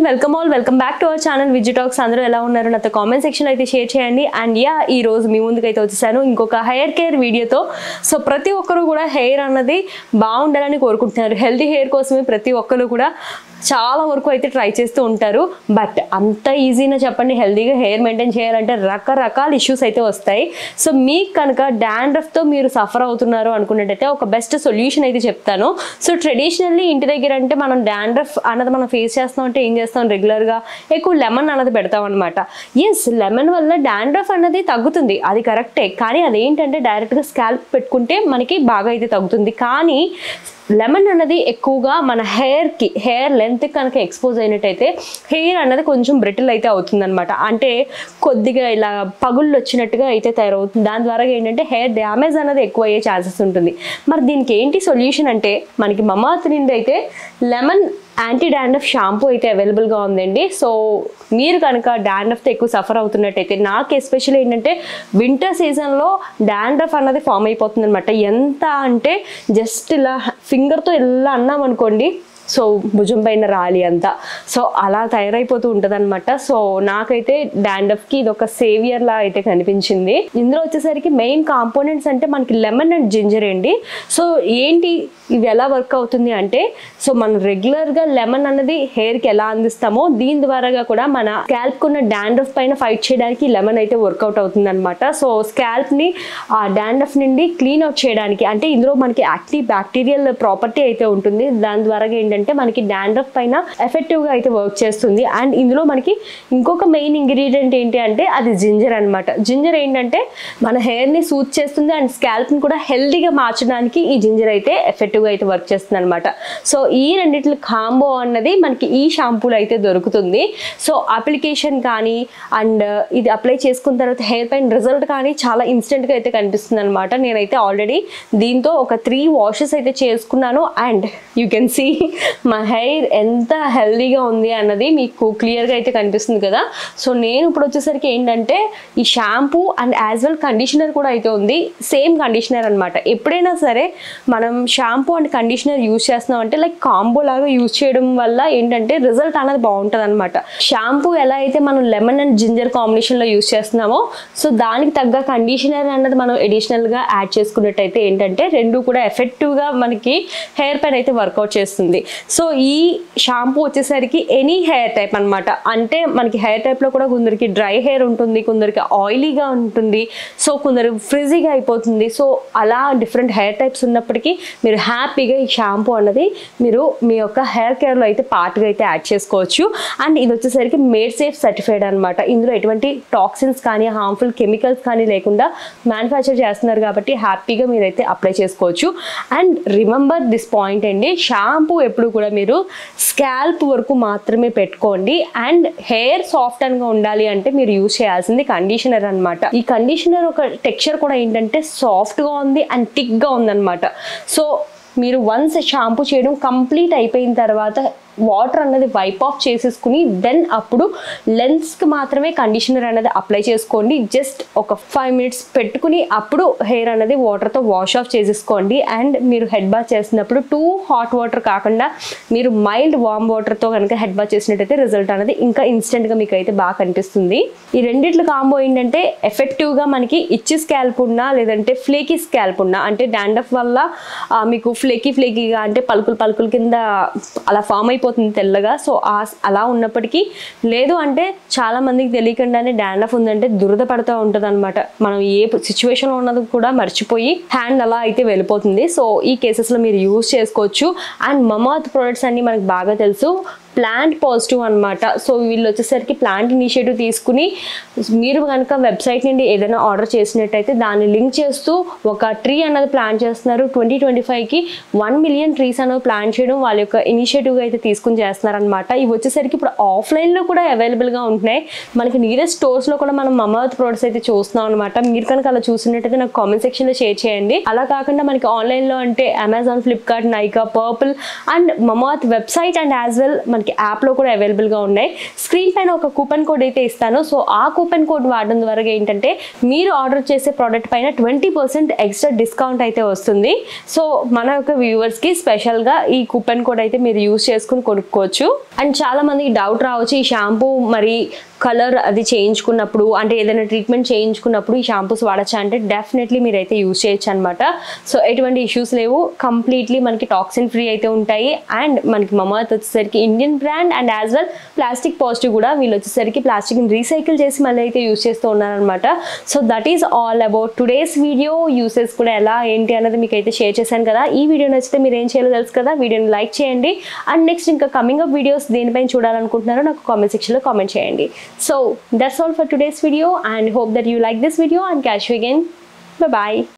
welcome all welcome back to our channel Viji talks అందరూ ఎలా ఉన్నారు నాతో కామెంట్ సెక్షన్ అయితే షేర్ చేయండి అండ్ యా ఈ రోజు మీ ముందుకు అయితే వచ్చేసాను ఇంకొక హెయిర్ కేర్ వీడియోతో సో ప్రతి ఒక్కరు కూడా హెయిర్ అన్నది బాగుండాలని కోరుకుంటున్నారు హెల్తీ హెయిర్ కోసమే ప్రతి ఒక్కరు కూడా చాలా వరకు అయితే ట్రై చేస్తూ ఉంటారు బట్ అంత ఈజీనా చెప్పండి హెల్తీగా హెయిర్ మెయింటైన్ చేయాలంటే రకరకాల ఇష్యూస్ అయితే వస్తాయి సో మీకు కనుక డాండ్రఫ్తో మీరు సఫర్ అవుతున్నారు అనుకున్నట్టయితే ఒక బెస్ట్ సొల్యూషన్ అయితే చెప్తాను సో ట్రెడిషనల్లీ ఇంటి దగ్గర అంటే మనం డాండ్రఫ్ అన్నది మనం ఫేస్ చేస్తాం అంటే ఏం చేస్తాం రెగ్యులర్గా ఎక్కువ లెమన్ అన్నది పెడతాం అనమాట ఎస్ లెమన్ వల్ల డాండ్రఫ్ అన్నది తగ్గుతుంది అది కరెక్టే కానీ అదేంటంటే డైరెక్ట్గా స్కాల్ప్ పెట్టుకుంటే మనకి బాగా అయితే తగ్గుతుంది కానీ లెమన్ అన్నది ఎక్కువగా మన హెయిర్కి హెయిర్ లెంత్ కనుక ఎక్స్పోజ్ అయినట్టయితే హెయిర్ అన్నది కొంచెం బ్రిటిల్ అయితే అవుతుంది అనమాట అంటే కొద్దిగా ఇలా పగుళ్ళు వచ్చినట్టుగా అయితే తయారవుతుంది దాని ద్వారా ఏంటంటే హెయిర్ డ్యామేజ్ అన్నది ఎక్కువ అయ్యే ఛాన్సెస్ ఉంటుంది మరి దీనికి ఏంటి సొల్యూషన్ అంటే మనకి మమాత్ నుండి అయితే లెమన్ యాంటీ డాండ్రఫ్ షాంపూ అయితే అవైలబుల్గా ఉందండి సో మీరు కనుక డాండ్రఫ్తో ఎక్కువ సఫర్ అవుతున్నట్టయితే నాకు ఎస్పెషల్లీ ఏంటంటే వింటర్ సీజన్లో డాండ్రఫ్ అన్నది ఫామ్ అయిపోతుంది అనమాట ఎంత అంటే జస్ట్ ఇలా ఫింగర్తో ఇలా అన్నాం అనుకోండి సో భుజం పైన రాలి అంతా సో అలా తయారైపోతూ ఉంటుంది అనమాట సో నాకైతే డాండఫ్కి ఇది ఒక సేవియర్ లా అయితే కనిపించింది ఇందులో వచ్చేసరికి మెయిన్ కాంపోనెంట్స్ అంటే మనకి లెమన్ అండ్ జింజర్ అండి సో ఏంటి ఇవి ఎలా వర్క్ అవుతుంది అంటే సో మనం రెగ్యులర్గా లెమన్ అన్నది హెయిర్కి ఎలా అందిస్తామో దీని ద్వారాగా కూడా మన స్కాల్ప్ ఉన్న డాండ్రఫ్ పైన ఫైట్ చేయడానికి లెమన్ అయితే వర్కౌట్ అవుతుంది అనమాట సో స్కాల్ప్ని ఆ డాండ్రఫ్ నుండి క్లీన్ అవుట్ చేయడానికి అంటే ఇందులో మనకి యాక్టివ్ బ్యాక్టీరియల్ ప్రాపర్టీ అయితే ఉంటుంది దాని ద్వారా ఏంటంటే మనకి డాండ్రఫ్ పైన ఎఫెక్టివ్గా అయితే వర్క్ చేస్తుంది అండ్ ఇందులో మనకి ఇంకొక మెయిన్ ఇంగ్రీడియంట్ ఏంటి అంటే అది జింజర్ అనమాట జింజర్ ఏంటంటే మన హెయిర్ని సూట్ చేస్తుంది అండ్ స్కాల్ప్ని కూడా హెల్దీగా మార్చడానికి ఈ జింజర్ అయితే ఎఫెక్టివ్గా అయితే వర్క్ చేస్తుంది అనమాట సో ఈ రెండిట్ల కాంబో అన్నది మనకి ఈ షాంపూలో అయితే దొరుకుతుంది సో అప్లికేషన్ కానీ అండ్ ఇది అప్లై చేసుకున్న తర్వాత హెయిర్ పైన రిజల్ట్ కానీ చాలా ఇన్స్టెంట్గా అయితే కనిపిస్తుంది అనమాట నేనైతే ఆల్రెడీ దీంతో ఒక త్రీ వాషెస్ అయితే చేసుకున్నాను అండ్ యూ కెన్ సీ మా హెయిర్ ఎంత హెల్దీగా ఉంది అన్నది మీకు క్లియర్గా అయితే కనిపిస్తుంది కదా సో నేను ఇప్పుడు వచ్చేసరికి ఏంటంటే ఈ shampoo and as well conditioner కూడా అయితే ఉంది సేమ్ కండిషనర్ అనమాట ఎప్పుడైనా సరే మనం షాంపూ అండ్ కండిషనర్ యూజ్ చేస్తున్నాం అంటే లైక్ కాంబో లాగా యూజ్ చేయడం వల్ల ఏంటంటే రిజల్ట్ అనేది బాగుంటుంది అనమాట షాంపూ ఎలా అయితే మనం లెమన్ అండ్ జింజర్ కాంబినేషన్లో యూజ్ చేస్తున్నామో సో దానికి తగ్గ కండిషనర్ అన్నది మనం అడిషనల్గా యాడ్ చేసుకున్నట్టయితే ఏంటంటే రెండు కూడా ఎఫెక్టివ్గా మనకి హెయిర్ పైన అయితే వర్కౌట్ చేస్తుంది సో ఈ షాంపూ వచ్చేసరికి ఎనీ హెయిర్ టైప్ అనమాట అంటే మనకి హెయిర్ టైప్లో కూడా కొందరికి డ్రై హెయిర్ ఉంటుంది కొందరికి ఆయిలీగా ఉంటుంది సో కొందరు ఫ్రిజీగా అయిపోతుంది సో అలా డిఫరెంట్ హెయిర్ టైప్స్ ఉన్నప్పటికీ మీరు హ్యాపీగా ఈ షాంపూ అన్నది మీరు మీ యొక్క హెయిర్ కేర్లో అయితే పార్ట్గా అయితే యాడ్ చేసుకోవచ్చు అండ్ ఇది వచ్చేసరికి మేడ్ సేఫ్ సర్టిఫైడ్ అనమాట ఇందులో ఎటువంటి టాక్సిన్స్ కానీ హార్మ్ఫుల్ కెమికల్స్ కానీ లేకుండా మ్యానుఫ్యాక్చర్ చేస్తున్నారు కాబట్టి హ్యాపీగా మీరైతే అప్లై చేసుకోవచ్చు అండ్ రిమెంబర్ దిస్ పాయింట్ అండి షాంపూ ఎప్పుడు కూడా మీరు స్కాల్ప్ వరకు మాత్రమే పెట్టుకోండి అండ్ హెయిర్ సాఫ్ట్ గా ఉండాలి అంటే మీరు యూజ్ చేయాల్సింది కండిషనర్ అన్నమాట ఈ కండిషనర్ ఒక టెక్స్చర్ కూడా ఏంటంటే సాఫ్ట్గా ఉంది అండ్ థిక్గా ఉందన్నమాట సో మీరు వన్స్ షాంపూ చేయడం కంప్లీట్ అయిపోయిన తర్వాత వాటర్ అన్నది వైప్ ఆఫ్ చేసేసుకుని దెన్ అప్పుడు లెన్స్కి మాత్రమే కండిషనర్ అనేది అప్లై చేసుకోండి జస్ట్ ఒక ఫైవ్ మినిట్స్ పెట్టుకుని అప్పుడు హెయిర్ అనేది వాటర్తో వాష్ ఆఫ్ చేసేసుకోండి అండ్ మీరు హెడ్ బాత్ చేసినప్పుడు టూ హాట్ వాటర్ కాకుండా మీరు మైల్డ్ వామ్ వాటర్తో కనుక హెడ్ బాత్ చేసినట్టయితే రిజల్ట్ అనేది ఇంకా ఇన్స్టెంట్గా మీకు అయితే బాగా కనిపిస్తుంది ఈ రెండిట్ల కాంబో ఏంటంటే ఎఫెక్టివ్గా మనకి ఇచ్చి స్కాల్ప్ ఉన్నా లేదంటే ఫ్లేకీ స్కాల్ప్ ఉన్నా అంటే డాండఫ్ వల్ల ఆ, మీకు ఫ్లేకీ ఫ్లేకీగా అంటే పలుకులు పలుకుల కింద అలా ఫామ్ అయిపోతుంది తెల్లగా సో ఆ అలా ఉన్నప్పటికీ లేదు అంటే చాలా మందికి తెలియకుండానే డాండఫ్ ఉందంటే దురద పడుతూ ఉంటుంది అనమాట మనం ఏ సిచ్యువేషన్లో ఉన్నది కూడా మర్చిపోయి హ్యాండ్ అలా అయితే వెళ్ళిపోతుంది సో ఈ కేసెస్లో మీరు యూజ్ చేసుకోవచ్చు అండ్ మమాత్ ప్రొడక్ట్స్ అన్ని మనకు బాగా తెలుసు ప్లాంట్ పాజిటివ్ అనమాట సో వీళ్ళు వచ్చేసరికి ప్లాంట్ ఇనిషియేటివ్ తీసుకుని మీరు కనుక వెబ్సైట్ నుండి ఏదైనా ఆర్డర్ చేసినట్టయితే దాన్ని లింక్ చేస్తూ ఒక ట్రీ అన్నది ప్లాన్ చేస్తున్నారు ట్వంటీ ట్వంటీ ఫైవ్కి వన్ మిలియన్ ట్రీస్ అనేది ప్లాన్ చేయడం వాళ్ళ యొక్క ఇనిషియేటివ్గా అయితే తీసుకుని చేస్తున్నారనమాట ఇవి వచ్చేసరికి ఇప్పుడు ఆఫ్లైన్లో కూడా అవైలబుల్గా ఉంటున్నాయి మనకి నియరెస్ట్ స్టోర్స్లో కూడా మనం మమాత్ ప్రొడక్ట్స్ అయితే చూస్తున్నాం అనమాట మీరు కనుక అలా చూసినట్టయితే నాకు కామెంట్ సెక్షన్లో షేర్ చేయండి అలా కాకుండా మనకి ఆన్లైన్లో అంటే Amazon Flipkart Nykaa Purple and Mamaearth website and as well మన మనకి యాప్లో కూడా అవైలబుల్గా ఉన్నాయి స్క్రీన్ పైన ఒక కూపన్ కోడ్ అయితే ఇస్తాను సో ఆ కూపన్ కోడ్ వాడడం ద్వారా ఏంటంటే మీరు ఆర్డర్ చేసే ప్రోడక్ట్ పైన ట్వంటీ పర్సెంట్ ఎక్స్ట్రా డిస్కౌంట్ అయితే వస్తుంది సో మన యొక్క వ్యూవర్స్కి స్పెషల్గా ఈ కూపన్ కోడ్ అయితే మీరు యూస్ చేసుకుని కొనుక్కోవచ్చు అండ్ చాలా మందికి డౌట్ రావచ్చు ఈ షాంపూ మరి కలర్ అది చేయించుకున్నప్పుడు అంటే ఏదైనా ట్రీట్మెంట్ చేయించుకున్నప్పుడు ఈ షాంపూస్ వాడచ్చా అంటే డెఫినెట్లీ మీరైతే యూస్ చేయొచ్చు అనమాట సో ఎటువంటి ఇష్యూస్ లేవు కంప్లీట్లీ మనకి టాక్సిన్ ఫ్రీ అయితే ఉంటాయి అండ్ మనకి మమాత్ వచ్చేసరికి Indian brand and as well plastic positive కూడా వీళ్ళు వచ్చేసరికి ప్లాస్టిక్ని రీసైకిల్ చేసి మళ్ళీ అయితే యూస్ చేస్తూ ఉన్నారనమాట so that is all about today's video uses కూడా ఎలా ఏంటి అన్నది మీకు అయితే షేర్ చేశాను కదా ఈ వీడియో నచ్చితే మీరు ఏం చేయాలో తెలుసు కదా వీడియోని లైక్ చేయండి అండ్ నెక్స్ట్ ఇంకా కమింగ్ అప్ వీడియోస్ దేనిపైన చూడాలనుకుంటున్నారో నాకు కామెంట్ సెక్షన్లో కామెంట్ చేయండి so that's all for today's video and hope that you like this video and catch you again bye bye